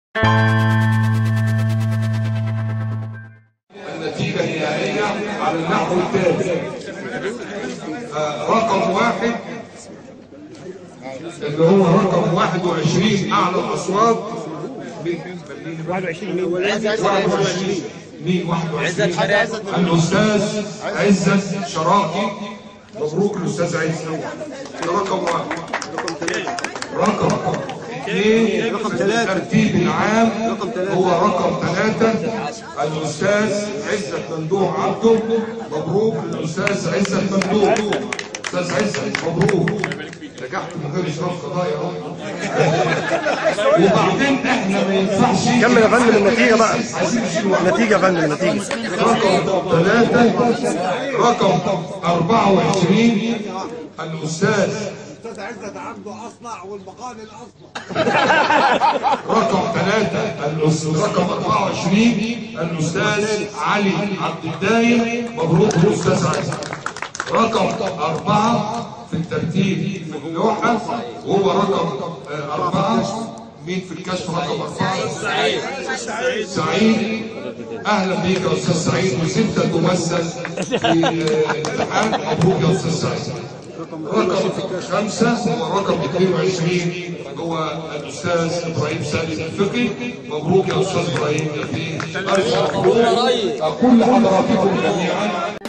النتيجة النهائية على النحو التالي آه، رقم واحد اللي هو رقم 21 أعلى الأصوات مين 21 مين؟ 21 مين 21 الأستاذ عزت شراكي مبروك الأستاذ عزت ده رقم واحد رقم اثنين رقم في ثلاثة. الترتيب العام رقم ثلاثة. هو رقم ثلاثة الأستاذ عزت ممدوح عبده مبروك للأستاذ عزت ممدوح أستاذ عزت مبروك نجحت من غير إشراف قضائي أهو وبعدين إحنا ما ينفعش كمل يا فندم النتيجة بقى عايزين نشيل واحد. النتيجة يا فندم النتيجة رقم ثلاثة رقم 24 الأستاذ استاذ عزت عبده اصلع والمقال الاصلع رقم ثلاثة الأستاذ رقم 24 الأستاذ علي عبد الدايم مبروك الأستاذ عزيز رقم أربعة في الترتيب في اللوحة وهو رقم آه، أربعة مين في الكشف رقم أربعة؟ سعيد سعيد أهلا بيك يا أستاذ سعيد وستة تمثل في آه، الامتحان مبروك يا أستاذ سعيد رقم خمسة هو رقم 22 هو الأستاذ إبراهيم سالم الفقي مبروك يا أستاذ إبراهيم يا فيه ألف مبروك أقول لحضراتكم جميعا